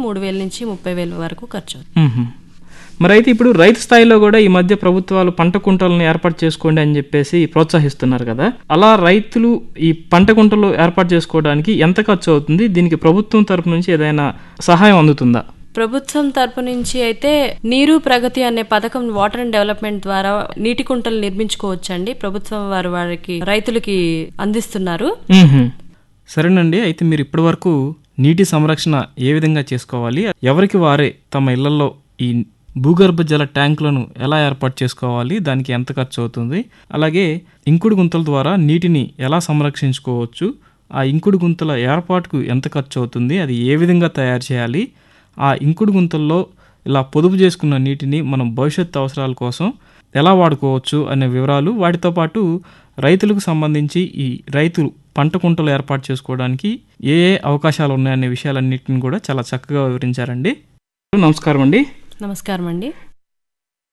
మూడు వేల నుంచి ముప్పై వేల వరకు ఖర్చు అవుతుంది మ్మ్. మరి అయితే ఇప్పుడు రైతు స్థాయిలో కూడా ఈ మధ్య ప్రభుత్వాలు పంట కుంటలను ఏర్పాటు చేసుకోండి అని చెప్పేసి ప్రోత్సహిస్తున్నారు కదా అలా రైతులు ఈ పంట కుంటలు ఏర్పాటు చేసుకోవడానికి ఎంత ఖర్చు అవుతుంది దీనికి ప్రభుత్వం తరపు నుంచి ఏదైనా సహాయం అందుతుందా ప్రభుత్వం తరపు నుంచి అయితే నీరు ప్రగతి అనే పథకం వాటర్ అండ్ డెవలప్మెంట్ ద్వారా నీటి కుంటలు నిర్మించుకోవచ్చండి ప్రభుత్వం వారు వారికి రైతులకి అందిస్తున్నారు మ్మ్హ. సరేనండి అయితే మీరు ఇప్పటివరకు నీటి సంరక్షణ ఏ విధంగా చేసుకోవాలి ఎవరికి వారే తమ ఇళ్లలో ఈ భూగర్భ జల ట్యాంకులను ఎలా ఏర్పాటు చేసుకోవాలి దానికి ఎంత ఖర్చు అవుతుంది అలాగే ఇంకుడు గుంతల ద్వారా నీటిని ఎలా సంరక్షించుకోవచ్చు ఆ ఇంకుడు గుంతల ఏర్పాటుకు ఎంత ఖర్చు అవుతుంది అది ఏ విధంగా తయారు చేయాలి ఆ ఇంకుడు గుంతల్లో ఇలా పొదుపు చేసుకున్న నీటిని మనం భవిష్యత్తు అవసరాల కోసం ఎలా వాడుకోవచ్చు అనే వివరాలు వాటితో పాటు రైతులకు సంబంధించి ఈ రైతులు పంట కుంటలు ఏర్పాటు చేసుకోవడానికి ఏ ఏ అవకాశాలు ఉన్నాయనే విషయాలన్నింటిని కూడా చాలా చక్కగా వివరించారండి నమస్కారం అండి నమస్కారం అండి